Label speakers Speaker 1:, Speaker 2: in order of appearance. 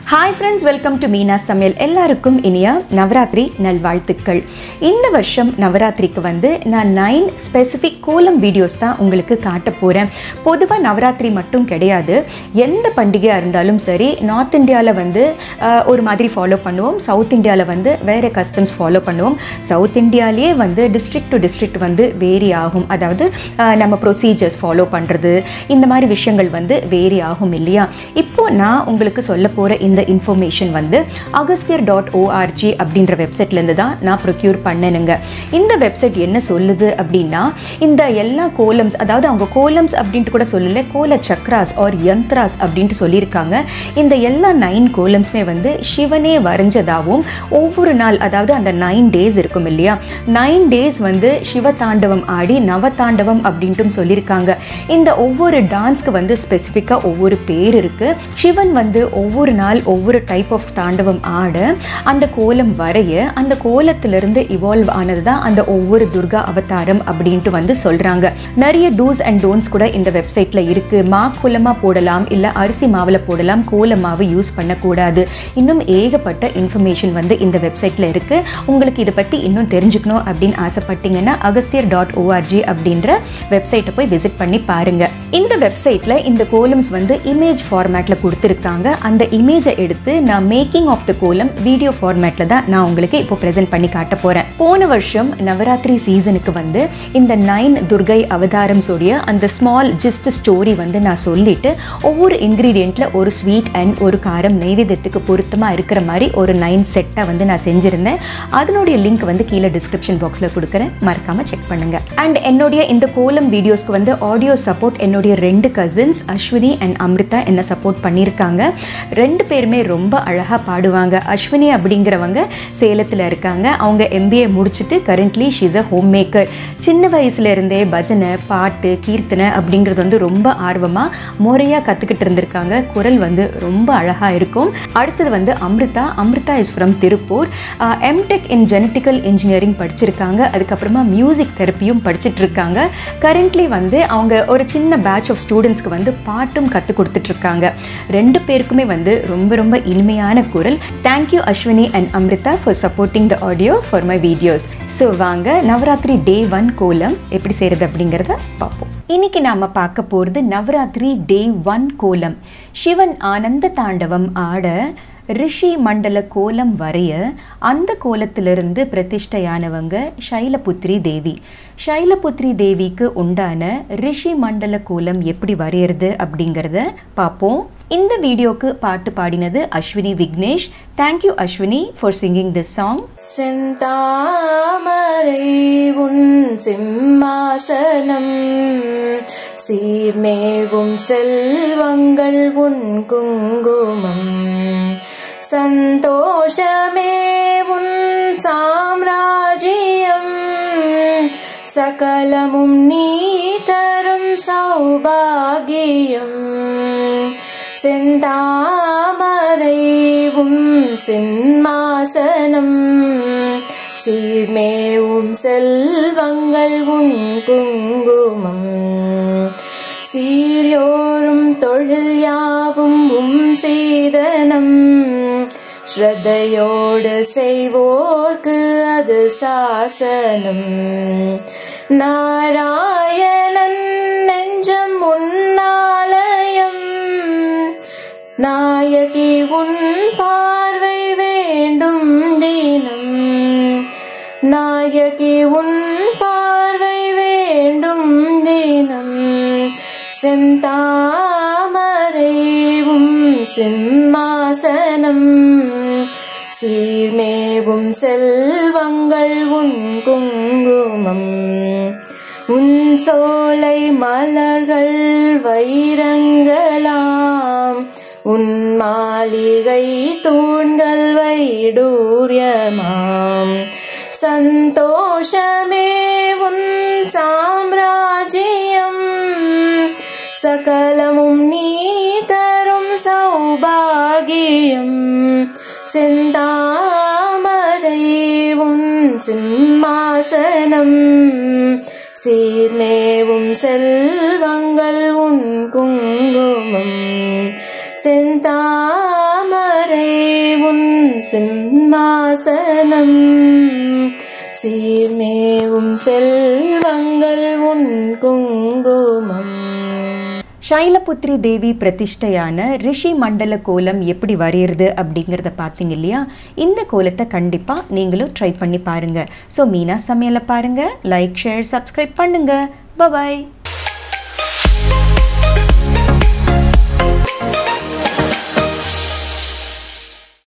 Speaker 1: hi friends welcome to Meena சமையல் எல்லாருக்கும் இனிய நவராத்திரி நல்வாழ்த்துக்கள் இந்த வருஷம் நவராத்திரிக்கு வந்து நான் நைன் ஸ்பெசிஃபிக் கோலம் வீடியோஸ் தான் உங்களுக்கு காட்ட போகிறேன் பொதுவாக நவராத்திரி மட்டும் கிடையாது எந்த பண்டிகையாக இருந்தாலும் சரி நார்த் இந்தியாவில் வந்து ஆஹ், ஒரு மாதிரி ஃபாலோ பண்ணுவோம் சவுத் இந்தியாவில் வந்து வேறு கஸ்டம்ஸ் ஃபாலோ பண்ணுவோம் சவுத் இந்தியாலேயே வந்து டிஸ்ட்ரிக்ட் டு டிஸ்ட்ரிக்ட் வந்து வேரி ஆகும் அதாவது ஆஹ், நம்ம ப்ரொசீஜர்ஸ் ஃபாலோ பண்ணுறது இந்த மாதிரி விஷயங்கள் வந்து வேரி ஆகும் இல்லையா இப்போ நான் உங்களுக்கு சொல்ல போகிற இந்த இன்ஃபர்மேஷன் வந்து அகஸ்தியர் டாட் ஓஆர்ஜி அப்படின்ற வெப்சைட்லேருந்து தான் நான் ப்ரொக்யூர் பண்ணனுங்க இந்த வெப்சைட் என்ன சொல்லுது அப்படின்னா இந்த எல்லா கோலம்ஸ் அதாவது அவங்க கோலம்ஸ் அப்படின்ட்டு கூட சொல்லல கோல சக்ராஸ் ஆர் யந்த்ராஸ் அப்படின்ட்டு சொல்லியிருக்காங்க இந்த எல்லா நைன் கோலம்ஸுமே வந்து சிவனே வரைஞ்சதாகவும் ஒவ்வொரு நாள் அதாவது அந்த நைன் டேஸ் இருக்கும் இல்லையா நைன் டேஸ் வந்து சிவ தாண்டவம் ஆடி நவதாண்டவம் அப்படின்ட்டும் சொல்லியிருக்காங்க இந்த ஒவ்வொரு டான்ஸ்க்கு வந்து ஸ்பெசிஃபிக்காக ஒவ்வொரு பேர் இருக்கு சிவன் வந்து ஒவ்வொரு நாள் ஒவ்வொரு டைப் ஆஃப் தாண்டவம் ஆட அந்த கோலம் வரைய அந்த கோலத்திலிருந்து இவால்வ் ஆனது தான் அந்த ஒவ்வொரு துர்கா அவதாரம் அப்படின்ட்டு வந்து சொல்றாங்க நிறைய டூஸ் அண்ட் டோன்ஸ் கூட இந்த வெப்சைட்ல இருக்கு மா கோலமா போடலாம் இல்ல அரிசி மாவுல போடலாம் கோல மாவு யூஸ் பண்ணக்கூடாது இன்னும் ஏகப்பட்ட இன்ஃபர்மேஷன் வந்து இந்த வெப்சைட்ல இருக்கு உங்களுக்கு இதை பத்தி இன்னும் தெரிஞ்சுக்கணும் அப்படின்னு ஆசைப்பட்டீங்கன்னா அகஸ்தியர் டாட் ஓஆர்ஜி அப்படின்ற வெப்சைட்டை போய் விசிட் பண்ணி பாருங்க இந்த வெப்சைட்ல இந்த கோலம்ஸ் வந்து இமேஜ் ஃபார்மேட்ல கொடுத்துருக்காங்க அந்த இமேஜை எடுத்து நான் மேக்கிங் ஆஃப் த கோலம் வீடியோ ஃபார்மேட்ல தான் நான் உங்களுக்கு இப்போ ப்ரெசென்ட் பண்ணி காட்ட போறேன் போன வருஷம் நவராத்திரி சீசனுக்கு வந்து இந்த நைன் துர்கை அவதாரம்ஸ் உடைய அந்த ஸ்மால் ஜிஸ்ட் ஸ்டோரி வந்து நான் சொல்லிட்டு ஒவ்வொரு இன்க்ரீடியண்ட்ல ஒரு ஸ்வீட் அண்ட் ஒரு காரம் நைவேத்தியத்துக்கு பொருத்தமாக இருக்கிற மாதிரி ஒரு நைன் செட்டை வந்து நான் செஞ்சிருந்தேன் அதனுடைய லிங்க் வந்து கீழே டிஸ்கிரிப்ஷன் பாக்ஸில் கொடுக்குறேன் மறக்காம செக் பண்ணுங்க அண்ட் என்னுடைய இந்த கோலம் வீடியோஸ்க்கு வந்து ஆடியோ சப்போர்ட் என்னுடைய ரெண்டு கசின்ஸ் அஸ்வினி அண்ட் அம்ரிதா என்ன சப்போர்ட் பண்ணியிருக்காங்க ரெண்டு பேருமே ரொம்ப அழகாக பாடுவாங்க அஸ்வினி அப்படிங்கிறவங்க சேலத்தில் இருக்காங்க அவங்க எம்பிஏ முடிச்சுட்டு currently she's a home maker சின்ன வயசுல இருந்தே பஜனை பாட்டு கீர்த்தனை அப்படிங்கிறது வந்து ரொம்ப ஆர்வமாக முறையாக கற்றுக்கிட்டு இருந்திருக்காங்க குரல் வந்து ரொம்ப அழகாக இருக்கும் அடுத்தது வந்து Amrita Amrita is from Tiruppur MTech in genetical engineering படிச்சிருக்காங்க அதுக்கப்புறமா மியூசிக் தெரப்பியும் படிச்சுட்டு இருக்காங்க கரண்ட்லி வந்து அவங்க ஒரு சின்ன பேட்ச் ஆஃப் ஸ்டூடெண்ட்ஸ்க்கு வந்து பாட்டும் கற்றுக் கொடுத்துட்டு இருக்காங்க ரெண்டு பேருக்குமே வந்து ரொம்ப ரொம்ப இனிமையான குரல் thank you Ashwini and Amrita for supporting the audio for my videos so வாங்க நவராத்திரி டே ஒன் கோலம் எப்படி செய்கிறது அப்படிங்கிறத பார்ப்போம் இன்னைக்கு நாம பார்க்க போகிறது நவராத்திரி டே ஒன் கோலம் சிவன் ஆனந்த தாண்டவம் ஆட ரிஷி மண்டல கோலம் வரைய அந்த கோலத்திலிருந்து பிரதிஷ்டையானவங்க சைலபுத்ரி தேவி சைலபுத்ரி தேவிக்கு உண்டான ரிஷி மண்டல கோலம் எப்படி வரையறது அப்படிங்கிறத பார்ப்போம் இந்த வீடியோக்கு பாட்டு பாடினது Ashwini Vignesh thank you Ashwini for singing this song
Speaker 2: செந்தாமரை உன் சிம்மாசனம் சீர்மேவும் செல்வங்கள் உன் குங்குமம் சந்தோஷமே உன் சாம்ராஜ்யம் சகலமும் நீ தரும் சௌபாகியம் செந்தாமரை உம் சிம்மாசனம் சீர்மேவும் செல்வங்கள் உன் குங்குமம் சீரியோரும் தொழில் யாவும் உம் சீதனம் ஸ்ரத்தையோடு செய்வோர்க்கு அது சாசனம் நாராயணன் நெஞ்சம் உன்னாலயம் நாயகி உன் பார்வை வேண்டும் தினம் நாயகி உன் பார்வை வேண்டும் தினம் செந்தாமரைவும் சிம்மாசனம் சீர்மேவும் செல்வங்கள் உன் குங்குமம் உன் சோலை மலர்கள் வைரங்களாம் உன் மாளிகை தூண்கள் வைடூரியமாம் சந்தோஷமே உன் சாம்ராஜ்யம் சகலமும் நீ தரும் சௌபாகியம் செந்தாமரை உன் சிம்மாசனம் சீர்மேவும் செல்வங்கள் உன் குங்குமம் செந்தாமரை சிம்மாசனம் சீர்மேவும் செல்வங்கள் உன் குங்குமம்
Speaker 1: சைலபுத்ரி தேவி பிரதிஷ்டையான ரிஷி மண்டல கோலம் எப்படி வரையிறது அப்படிங்கிறத பார்த்தீங்க இல்லையா இந்த கோலத்தை கண்டிப்பாக நீங்களும் ட்ரை பண்ணி பாருங்கள் ஸோ மீனா சமையலை பாருங்கள் லைக் ஷேர் சப்ஸ்கிரைப் பண்ணுங்கள் பபாய்